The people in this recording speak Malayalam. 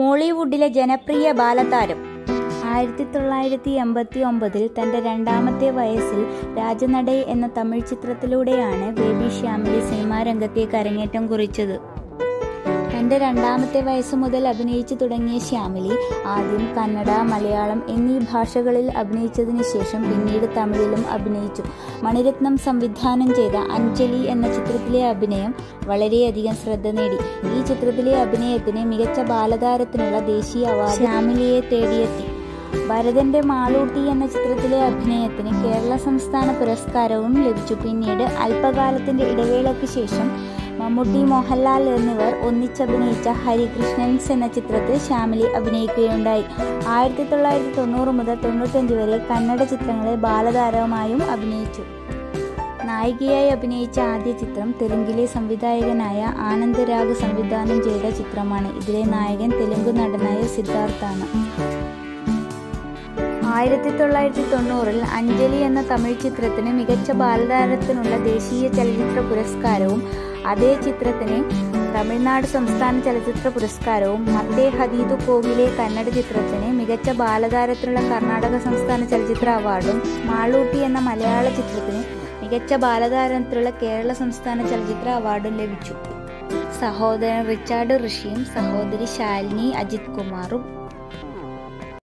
മോളിവുഡിലെ ജനപ്രിയ ബാലതാരം ആയിരത്തി തൊള്ളായിരത്തി എൺപത്തി ഒമ്പതിൽ തന്റെ രണ്ടാമത്തെ വയസ്സിൽ രാജനടൈ എന്ന തമിഴ് ചിത്രത്തിലൂടെയാണ് ബേബി ശ്യാമിലി സിനിമാ രംഗത്തേക്ക് അരങ്ങേറ്റം കുറിച്ചത് തന്റെ രണ്ടാമത്തെ വയസ്സ് മുതൽ അഭിനയിച്ചു തുടങ്ങിയ ശ്യാമിലി ആദ്യം കന്നഡ മലയാളം എന്നീ ഭാഷകളിൽ അഭിനയിച്ചതിന് ശേഷം പിന്നീട് തമിഴിലും അഭിനയിച്ചു മണിരത്നം സംവിധാനം ചെയ്ത അഞ്ജലി എന്ന ചിത്രത്തിലെ അഭിനയം വളരെയധികം ശ്രദ്ധ നേടി ഈ ചിത്രത്തിലെ അഭിനയത്തിന് മികച്ച ബാലതാരത്തിനുള്ള ദേശീയ അവാർഡ് ശ്യാമിലിയെ തേടിയെത്തി ഭരതന്റെ മാളൂട്ടി എന്ന ചിത്രത്തിലെ അഭിനയത്തിന് കേരള സംസ്ഥാന പുരസ്കാരവും ലഭിച്ചു പിന്നീട് അല്പകാലത്തിന്റെ ഇടവേളയ്ക്ക് ശേഷം മമ്മൂട്ടി മോഹൻലാൽ എന്നിവർ ഒന്നിച്ചഭിനയിച്ച ഹരികൃഷ്ണൻസ് എന്ന ചിത്രത്തിൽ ശ്യാമിലി അഭിനയിക്കുകയുണ്ടായി ആയിരത്തി തൊള്ളായിരത്തി തൊണ്ണൂറ് മുതൽ തൊണ്ണൂറ്റഞ്ച് വരെ കന്നഡ ചിത്രങ്ങളിൽ ബാലതാരമായും അഭിനയിച്ചു നായികയായി അഭിനയിച്ച ആദ്യ ചിത്രം തെലുങ്കിലെ സംവിധായകനായ ആനന്ദ് രാഗ് സംവിധാനം ചെയ്ത ചിത്രമാണ് ഇതിലെ നായകൻ തെലുങ്ക് നടനായ സിദ്ധാർത്ഥാണ് ആയിരത്തി തൊള്ളായിരത്തി തൊണ്ണൂറിൽ അഞ്ജലി എന്ന തമിഴ് ചിത്രത്തിന് മികച്ച ബാലതാരത്തിനുള്ള ദേശീയ ചലച്ചിത്ര പുരസ്കാരവും അതേ ചിത്രത്തിന് തമിഴ്നാട് സംസ്ഥാന ചലച്ചിത്ര പുരസ്കാരവും മത്തേ ഹദീദു കോവിലെ കന്നഡ ചിത്രത്തിന് മികച്ച ബാലതാരത്തിനുള്ള കർണാടക സംസ്ഥാന ചലച്ചിത്ര അവാർഡും മാളൂട്ടി എന്ന മലയാള ചിത്രത്തിന് മികച്ച ബാലതാരത്തിലുള്ള കേരള സംസ്ഥാന ചലച്ചിത്ര അവാർഡും ലഭിച്ചു സഹോദരൻ റിച്ചാർഡ് ഋഷിയും സഹോദരി ശാലിനി അജിത് കുമാറും